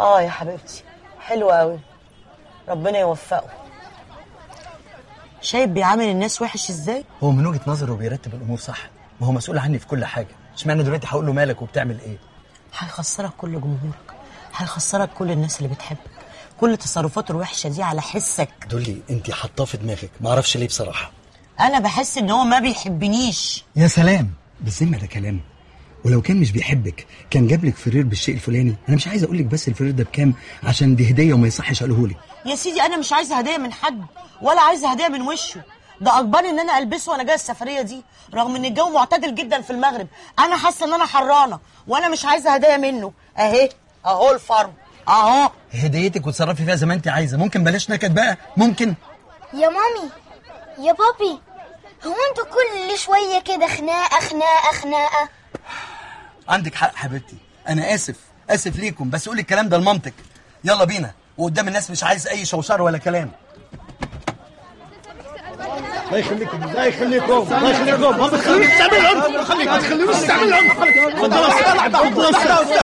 اه يا حبيبتي حلوة قوي ربنا يوفقه شايف بيعامل الناس وحش ازاي هو من وجهه نظره بيرتب الامور صح وهو مسؤول عني في كل حاجه اشمعنى دلوقتي هقول له مالك وبتعمل ايه هيخسرك كل جمهورك هيخسرك كل الناس اللي بتحبك كل تصرفاته الوحشه دي على حسك دولي انت حاطاه في دماغك ما اعرفش ليه بصراحه انا بحس ان هو ما بيحبنيش يا سلام بالذمه ده كلام ولو كان مش بيحبك كان جاب لك فرير بالشيء الفلاني انا مش عايز اقول لك بس الفرير ده بكام عشان دي هديه وما يصحش اقوله لك يا سيدي انا مش عايزه هديه من حد ولا عايزه هديه من وشه ده اجبرني ان انا البسه وانا جايه السفريه دي رغم ان الجو معتدل جدا في المغرب انا حاسه ان انا حرانه وانا مش عايزه هديه منه اهي اهو الفرم اهو هديتك وتصرفي فيها زي ما انت عايزه ممكن بلاش نكد بقى ممكن يا مامي يا بابي هو انتوا كل شويه كده خناقه خناقه خناقه عندك حق حبيبتي انا اسف اسف ليكم بس قولي الكلام ده لمامتك يلا بينا وقدام الناس مش عايز اي شوشره ولا كلام الله يخليكم الله يخليكم الله يخليكم ما بتخلينيش تعمل عنف خليك ما تخلينيش تعمل عنف خليك خلاص خلاص